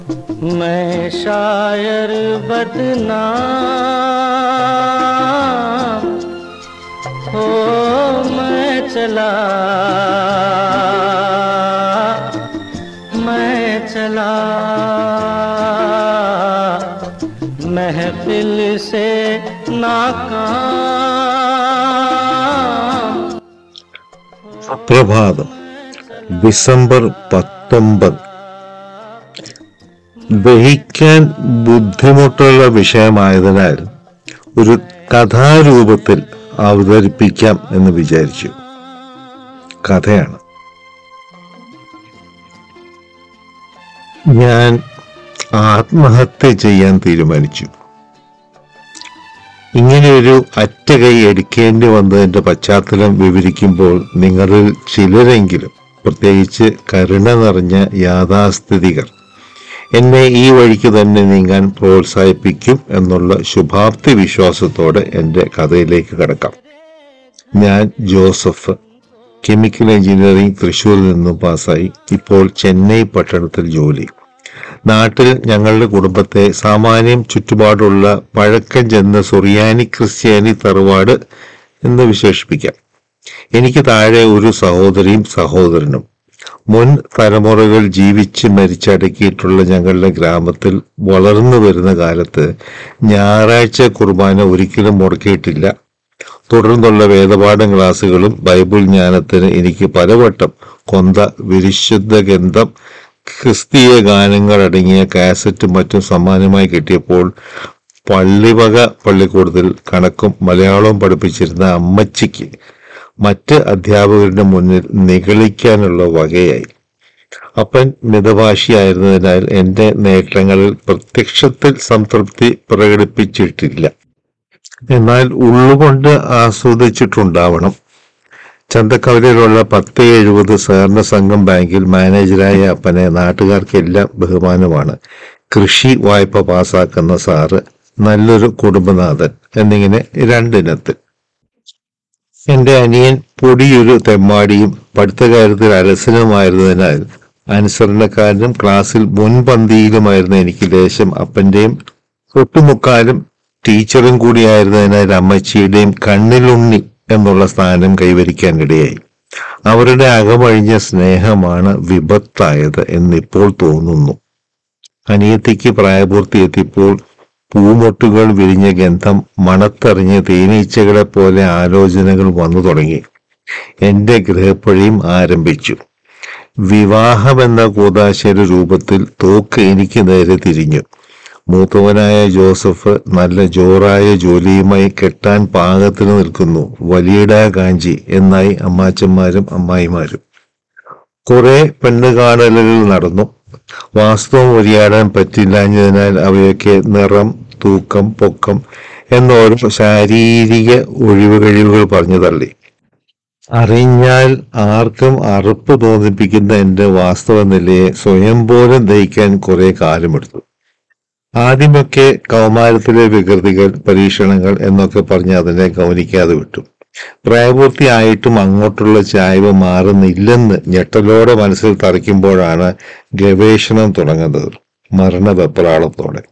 मैं शायर बदनाम हो मैं चला मैं चला महफिल से नाकाम സുപ്രഭാതം ഡിസംബർ പത്തൊമ്പത് ദഹിക്കാൻ ബുദ്ധിമുട്ടുള്ള വിഷയമായതിനാൽ ഒരു കഥാരൂപത്തിൽ അവതരിപ്പിക്കാം എന്ന് വിചാരിച്ചു കഥയാണ് ഞാൻ ആത്മഹത്യ ചെയ്യാൻ തീരുമാനിച്ചു ഇങ്ങനെ ഒരു അറ്റകൈ എടുക്കേണ്ടി വന്നതിന്റെ പശ്ചാത്തലം വിവരിക്കുമ്പോൾ നിങ്ങളിൽ ചിലരെങ്കിലും പ്രത്യേകിച്ച് കരുണ നിറഞ്ഞ യാഥാസ്ഥിതികർ എന്നെ ഈ വഴിക്ക് തന്നെ നീങ്ങാൻ പ്രോത്സാഹിപ്പിക്കും എന്നുള്ള ശുഭാപ്തി വിശ്വാസത്തോടെ എൻ്റെ കഥയിലേക്ക് കടക്കാം ഞാൻ ജോസഫ് കെമിക്കൽ എഞ്ചിനീയറിംഗ് തൃശ്ശൂരിൽ നിന്നും പാസ്സായി ഇപ്പോൾ ചെന്നൈ പട്ടണത്തിൽ ജോലി നാട്ടിൽ ഞങ്ങളുടെ കുടുംബത്തെ സാമാന്യം ചുറ്റുപാടുള്ള പഴക്കം ചെന്ന സുറിയാനി ക്രിസ്ത്യാനി തറവാട് എന്ന് വിശേഷിപ്പിക്കാം എനിക്ക് താഴെ ഒരു സഹോദരിയും സഹോദരനും മുൻ തലമുറകൾ ജീവിച്ച് മരിച്ചടക്കിയിട്ടുള്ള ഞങ്ങളുടെ ഗ്രാമത്തിൽ വളർന്നു വരുന്ന കാലത്ത് ഞായറാഴ്ച കുർബാന ഒരിക്കലും മുടക്കിയിട്ടില്ല തുടർന്നുള്ള വേദപാഠം ക്ലാസ്സുകളും ബൈബിൾ ജ്ഞാനത്തിന് എനിക്ക് പലവട്ടം കൊന്ത വിരിശുദ്ധ ഗന്ധം ക്രിസ്തീയ ഗാനങ്ങൾ അടങ്ങിയ കാസറ്റും മറ്റും സമ്മാനമായി കിട്ടിയപ്പോൾ പള്ളിവക പള്ളിക്കൂടത്തിൽ കണക്കും മലയാളവും പഠിപ്പിച്ചിരുന്ന അമ്മച്ചിക്ക് മറ്റ് അധ്യാപകരുടെ മുന്നിൽ നിഗളിക്കാനുള്ള വകയായി അപ്പൻ മിതഭാഷിയായിരുന്നതിനാൽ എൻ്റെ നേട്ടങ്ങളിൽ പ്രത്യക്ഷത്തിൽ സംതൃപ്തി പ്രകടിപ്പിച്ചിട്ടില്ല എന്നാൽ ഉള്ളുകൊണ്ട് ആസ്വദിച്ചിട്ടുണ്ടാവണം ചന്തക്കവലയിലുള്ള പത്ത് എഴുപത് സഹകരണ സംഘം ബാങ്കിൽ മാനേജരായ അപ്പനെ നാട്ടുകാർക്കെല്ലാം ബഹുമാനമാണ് കൃഷി വായ്പ പാസാക്കുന്ന സാറ് നല്ലൊരു കുടുംബനാഥൻ എന്നിങ്ങനെ രണ്ടിനത്തിൽ എന്റെ അനിയൻ പൊടിയൊരു തെമ്മാടിയും പഠിത്ത കാര്യത്തിൽ അലസനുമായിരുന്നതിനാൽ അനുസരണക്കാരനും ക്ലാസ്സിൽ മുൻപന്തിയിലുമായിരുന്ന എനിക്ക് ലേശം അപ്പന്റെയും ഒട്ടുമുക്കാലും ടീച്ചറും കൂടിയായിരുന്നതിനാൽ അമ്മച്ചിയുടെയും കണ്ണിലുണ്ണി എന്നുള്ള സ്ഥാനം കൈവരിക്കാനിടയായി അവരുടെ അകമഴിഞ്ഞ സ്നേഹമാണ് വിപത്തായത് എന്നിപ്പോൾ തോന്നുന്നു അനിയത്തിക്ക് പ്രായപൂർത്തിയെത്തിയപ്പോൾ പൂമൊട്ടുകൾ വിരിഞ്ഞ ഗന്ധം മണത്തെറിഞ്ഞ തേനീച്ചകളെ പോലെ ആലോചനകൾ വന്നു തുടങ്ങി എന്റെ ഗൃഹപ്പഴിയും ആരംഭിച്ചു വിവാഹമെന്ന കൂതാശയുടെ രൂപത്തിൽ തോക്ക് എനിക്ക് നേരെ തിരിഞ്ഞു മൂത്തവനായ ജോസഫ് നല്ല ജോറായ ജോലിയുമായി കെട്ടാൻ പാകത്തിന് നിൽക്കുന്നു വലിയട കാഞ്ചി എന്നായി അമ്മാച്ചന്മാരും അമ്മായിമാരും കുറെ പെണ്ണ് കാണലുകൾ നടന്നു വാസ്തവം ഉരിയാടാൻ പറ്റില്ലാഞ്ഞതിനാൽ അവയൊക്കെ നിറം തൂക്കം പൊക്കം എന്നോരോ ശാരീരിക ഒഴിവുകഴിവുകൾ പറഞ്ഞു തള്ളി അറിഞ്ഞാൽ ആർക്കും അറുപ്പ് തോന്നിപ്പിക്കുന്ന എന്റെ വാസ്തവ നിലയെ സ്വയം പോലും ദഹിക്കാൻ കുറെ കാലമെടുത്തു ആദ്യമൊക്കെ കൗമാരത്തിലെ വികൃതികൾ പരീക്ഷണങ്ങൾ എന്നൊക്കെ പറഞ്ഞ് അതിനെ ഗൗനിക്കാതെ വിട്ടു പ്രായപൂർത്തിയായിട്ടും അങ്ങോട്ടുള്ള ചായ്വ് മാറുന്നില്ലെന്ന് ഞെട്ടലോടെ മനസ്സിൽ തറയ്ക്കുമ്പോഴാണ് ഗവേഷണം തുടങ്ങുന്നത് മരണവെപ്രാളത്തോടെ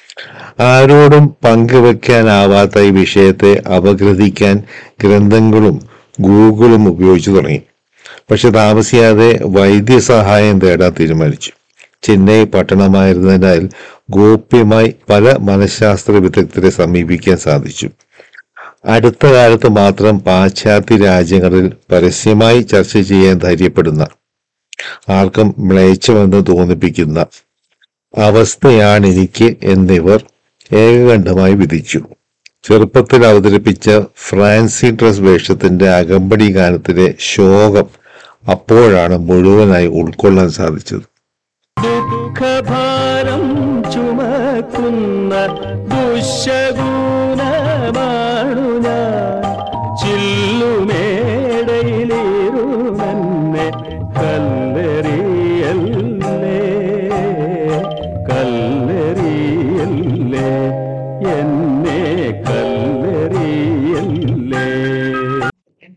ആരോടും പങ്കുവെക്കാനാവാത്ത ഈ വിഷയത്തെ അപഗ്രഥിക്കാൻ ഗ്രന്ഥങ്ങളും ഗൂഗിളും ഉപയോഗിച്ചു തുടങ്ങി പക്ഷെ താമസിയാതെ വൈദ്യസഹായം തേടാൻ തീരുമാനിച്ചു ചെന്നൈ പട്ടണമായിരുന്നതിനാൽ ഗോപ്യമായി പല മനഃശാസ്ത്ര വിദഗ്ധരെ സമീപിക്കാൻ സാധിച്ചു അടുത്ത കാലത്ത് മാത്രം പാശ്ചാത്യ രാജ്യങ്ങളിൽ പരസ്യമായി ചർച്ച ചെയ്യാൻ ധൈര്യപ്പെടുന്ന ആർക്കും മ്ലേച്ഛമെന്ന് തോന്നിപ്പിക്കുന്ന അവസ്ഥയാണ് എനിക്ക് എന്നിവർ ഏകകണ്ഠമായി വിധിച്ചു ചെറുപ്പത്തിൽ അവതരിപ്പിച്ച ഫ്രാൻസി ഡ്രസ് വേഷത്തിന്റെ അകമ്പടി ഗാനത്തിലെ ശോകം അപ്പോഴാണ് മുഴുവനായി ഉൾക്കൊള്ളാൻ സാധിച്ചത് ദുഃഖഭാരം ചുമക്കുന്ന ദുശകൂനമാണു ഞാൻ ചില്ലുമേടയിലിരുമെന്നെ കല്ലെറിയല്ലേ കല്ലെറിയല്ലേ എന്നെ കല്ലെറിയല്ലേ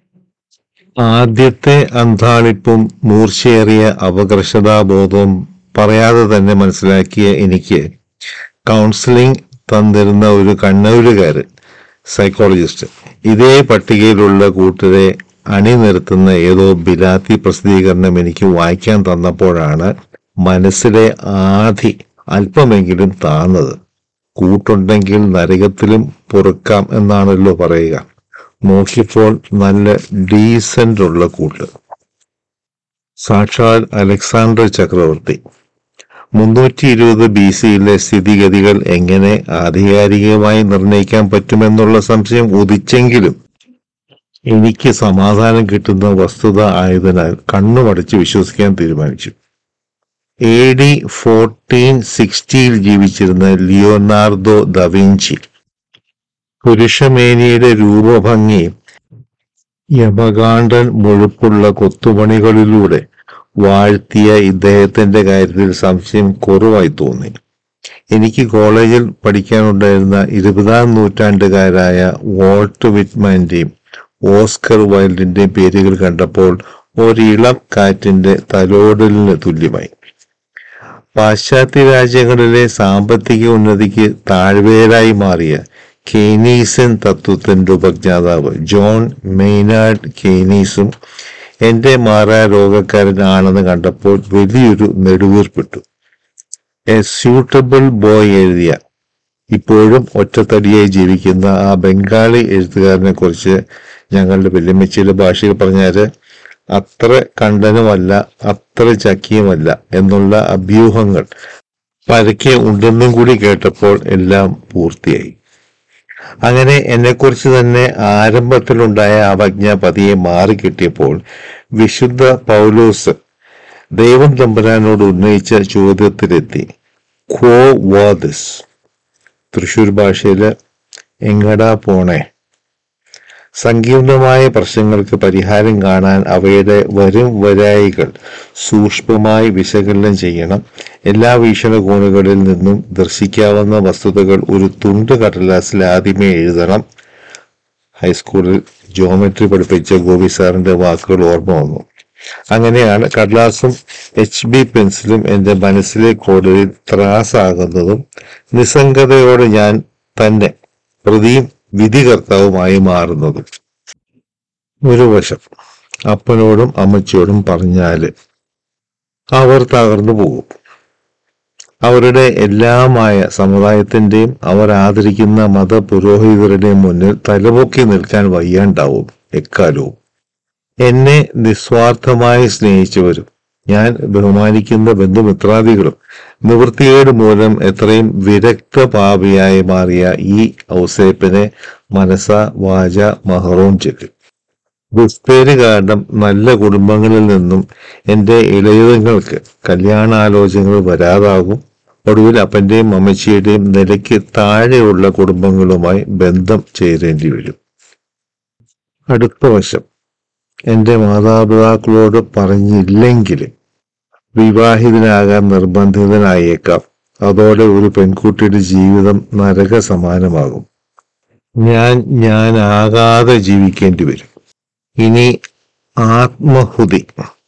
ആദ്യത്തെ അന്താളിപ്പും മൂർച്ചയേറിയ അപകർഷതാബോധവും പറയാതെ തന്നെ മനസ്സിലാക്കിയ എനിക്ക് കൗൺസിലിംഗ് തന്നിരുന്ന ഒരു കണ്ണൂരുകാരൻ സൈക്കോളജിസ്റ്റ് ഇതേ പട്ടികയിലുള്ള കൂട്ടരെ അണിനിരത്തുന്ന ഏതോ ബിലാത്തി പ്രസിദ്ധീകരണം എനിക്ക് വായിക്കാൻ തന്നപ്പോഴാണ് മനസ്സിലെ ആധി അല്പമെങ്കിലും താന്നത് കൂട്ടുണ്ടെങ്കിൽ നരകത്തിലും പൊറുക്കാം എന്നാണല്ലോ പറയുക നോക്കിയപ്പോൾ നല്ല ഡീസന്റ് ഉള്ള കൂട്ട് സാക്ഷാൽ അലക്സാണ്ടർ ചക്രവർത്തി മുന്നൂറ്റി ഇരുപത് ബി സിയിലെ സ്ഥിതിഗതികൾ എങ്ങനെ ആധികാരികമായി നിർണയിക്കാൻ പറ്റുമെന്നുള്ള സംശയം ഉദിച്ചെങ്കിലും എനിക്ക് സമാധാനം കിട്ടുന്ന വസ്തുത ആയതിനാൽ കണ്ണുമടച്ച് വിശ്വസിക്കാൻ തീരുമാനിച്ചു എ ഡി ഫോർട്ടീൻ സിക്സ്റ്റിയിൽ ജീവിച്ചിരുന്ന ലിയോനാർദോ ദവിഞ്ചി പുരുഷമേനിയുടെ രൂപഭംഗി യമകാണ്ടൻ മുഴുപ്പുള്ള കൊത്തുപണികളിലൂടെ വാഴ്ത്തിയ ഇദ്ദേഹത്തിന്റെ കാര്യത്തിൽ സംശയം കുറവായി തോന്നി എനിക്ക് കോളേജിൽ പഠിക്കാനുണ്ടായിരുന്ന ഇരുപതാം നൂറ്റാണ്ടുകാരായ വോൾട്ട് വിറ്റ്മാന്റെയും ഓസ്കർ വൈൽഡിന്റെയും പേരുകൾ കണ്ടപ്പോൾ ഒരിളം കാറ്റിന്റെ തലോടലിന് തുല്യമായി പാശ്ചാത്യ രാജ്യങ്ങളിലെ സാമ്പത്തിക ഉന്നതിക്ക് താഴ്വേരായി മാറിയ കെയ്നീസൻ തത്വത്തിന്റെ ഉപജ്ഞാതാവ് ജോൺ മെയ്നാർഡ് കെയ്നീസും എന്റെ മാറാ രോഗക്കാരനാണെന്ന് കണ്ടപ്പോൾ വലിയൊരു നെടുവീർപ്പിട്ടു എ സ്യൂട്ടബിൾ ബോയ് എഴുതിയ ഇപ്പോഴും ഒറ്റത്തടിയായി ജീവിക്കുന്ന ആ ബംഗാളി എഴുത്തുകാരനെ കുറിച്ച് ഞങ്ങളുടെ വല്യമ്മച്ചിയുടെ ഭാഷയിൽ പറഞ്ഞാല് അത്ര കണ്ടനുമല്ല അത്ര ചക്കിയുമല്ല എന്നുള്ള അഭ്യൂഹങ്ങൾ പരക്കെ ഉണ്ടെന്നും കൂടി കേട്ടപ്പോൾ എല്ലാം പൂർത്തിയായി അങ്ങനെ എന്നെക്കുറിച്ച് തന്നെ ആരംഭത്തിലുണ്ടായ അവജ്ഞ പതിയെ മാറിക്കിട്ടിയപ്പോൾ വിശുദ്ധ പൗലോസ് ദൈവം തമ്പുരാനോട് ഉന്നയിച്ച ചോദ്യത്തിലെത്തി ഖോ വാദിസ് തൃശൂർ ഭാഷയില് എങ്ങടാ പോണേ സങ്കീർണമായ പ്രശ്നങ്ങൾക്ക് പരിഹാരം കാണാൻ അവയുടെ വരും വരായികൾ സൂക്ഷ്മമായി വിശകലനം ചെയ്യണം എല്ലാ വീക്ഷണകോണുകളിൽ നിന്നും ദർശിക്കാവുന്ന വസ്തുതകൾ ഒരു തുണ്ട് കടലാസിൽ ആദ്യമേ എഴുതണം ഹൈസ്കൂളിൽ ജോമെട്രി പഠിപ്പിച്ച ഗോപി സാറിന്റെ വാക്കുകൾ ഓർമ്മ വന്നു അങ്ങനെയാണ് കടലാസും എച്ച് ബി പെൻസിലും എന്റെ മനസ്സിലെ കോടതിയിൽ ത്രാസാകുന്നതും നിസ്സംഗതയോടെ ഞാൻ തന്നെ പ്രതിയും വിധികർത്താവുമായി മാറുന്നതും ഒരു വശം അപ്പനോടും അമ്മച്ചിയോടും പറഞ്ഞാല് അവർ തകർന്നു പോകും അവരുടെ എല്ലാമായ സമുദായത്തിന്റെയും അവർ ആദരിക്കുന്ന മതപുരോഹിതരുടെയും മുന്നിൽ തലപൊക്കി നിൽക്കാൻ വയ്യാണ്ടാവും എക്കാലവും എന്നെ നിസ്വാർത്ഥമായി സ്നേഹിച്ചവരും ഞാൻ ബഹുമാനിക്കുന്ന ബന്ധുമിത്രാദികളും നിവൃത്തികേട് മൂലം എത്രയും വിരക്ത പാപിയായി മാറിയ ഈ ഔസേപ്പിനെ മനസ വാച മഹറോം ചൊല്ലും ദുഷ്പേര് കാരണം നല്ല കുടുംബങ്ങളിൽ നിന്നും എന്റെ ഇളയതുങ്ങൾക്ക് കല്യാണാലോചനകൾ വരാതാകും ഒടുവിൽ അപ്പന്റെയും അമ്മച്ചിയുടെയും നിലയ്ക്ക് താഴെയുള്ള കുടുംബങ്ങളുമായി ബന്ധം ചേരേണ്ടി വരും അടുത്ത വശം എന്റെ മാതാപിതാക്കളോട് പറഞ്ഞില്ലെങ്കിലും വിവാഹിതനാകാൻ നിർബന്ധിതനായേക്കാം അതോടെ ഒരു പെൺകുട്ടിയുടെ ജീവിതം നരക സമാനമാകും ഞാൻ ഞാനാകാതെ ജീവിക്കേണ്ടി വരും ഇനി ആത്മഹുതി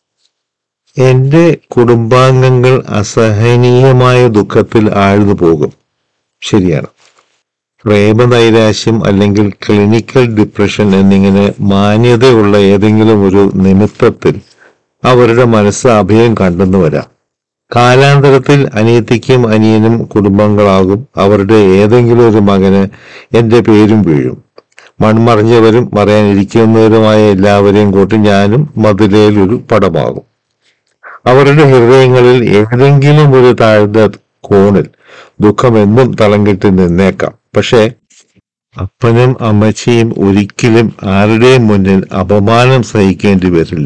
എന്റെ കുടുംബാംഗങ്ങൾ അസഹനീയമായ ദുഃഖത്തിൽ ആഴ്ന്നു പോകും ശരിയാണ് പ്രേമനൈരാശ്യം അല്ലെങ്കിൽ ക്ലിനിക്കൽ ഡിപ്രഷൻ എന്നിങ്ങനെ മാന്യതയുള്ള ഏതെങ്കിലും ഒരു നിമിത്തത്തിൽ അവരുടെ മനസ്സ് അഭയം കണ്ടെന്നു വരാം കാലാന്തരത്തിൽ അനിയത്തിക്കും അനിയനും കുടുംബങ്ങളാകും അവരുടെ ഏതെങ്കിലും ഒരു മകന് എന്റെ പേരും വീഴും മൺമറിഞ്ഞവരും മറയാനിരിക്കുന്നവരുമായ എല്ലാവരെയും കൂട്ടി ഞാനും മതിലേൽ ഒരു പടമാകും അവരുടെ ഹൃദയങ്ങളിൽ ഏതെങ്കിലും ഒരു താഴ്ന്ന കോണിൽ ദുഃഖമെന്നും തളം കെട്ടി നിന്നേക്കാം പക്ഷേ അപ്പനും അമ്മച്ചിയും ഒരിക്കലും ആരുടെയും മുന്നിൽ അപമാനം സഹിക്കേണ്ടി വരില്ല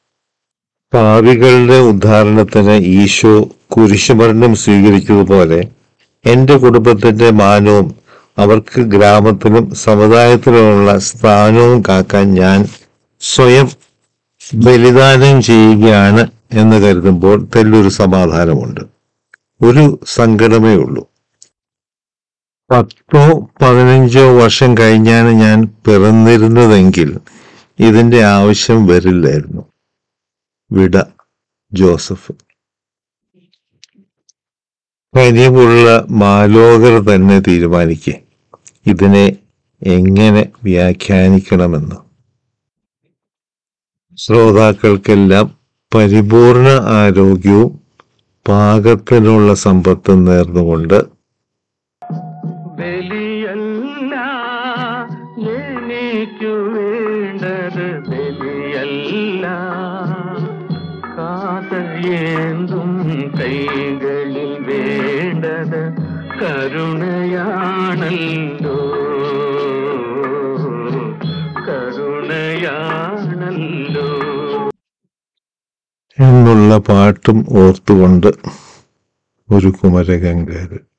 പാവികളുടെ ഉദ്ധാരണത്തിന് ഈശോ കുരിശുമരണം സ്വീകരിച്ചതുപോലെ എന്റെ കുടുംബത്തിന്റെ മാനവും അവർക്ക് ഗ്രാമത്തിലും സമുദായത്തിലുമുള്ള സ്ഥാനവും കാക്കാൻ ഞാൻ സ്വയം ബലിദാനം ചെയ്യുകയാണ് എന്ന് കരുതുമ്പോൾ തെല്ലൊരു സമാധാനമുണ്ട് ഒരു സങ്കടമേ ഉള്ളൂ പത്തോ പതിനഞ്ചോ വർഷം കഴിഞ്ഞാണ് ഞാൻ പിറന്നിരുന്നതെങ്കിൽ ഇതിന്റെ ആവശ്യം വരില്ലായിരുന്നു വിട ജോസഫ് കനിവുള്ള മാലോകർ തന്നെ തീരുമാനിക്കേ ഇതിനെ എങ്ങനെ വ്യാഖ്യാനിക്കണമെന്ന് ശ്രോതാക്കൾക്കെല്ലാം പരിപൂർണ ആരോഗ്യവും പാകത്തിനുള്ള സമ്പത്തും നേർന്നുകൊണ്ട് ബലിയല്ല എനിക്കു വേണ്ടത് ബലിയല്ല കാതയേന്തും കൈകളിൽ വേണ്ടത് കരുണയാണല്ലോ കരുണയാണല്ലോ എന്നുള്ള പാട്ടും ഓർത്തുകൊണ്ട് ഒരു കുമരകങ്കാരൻ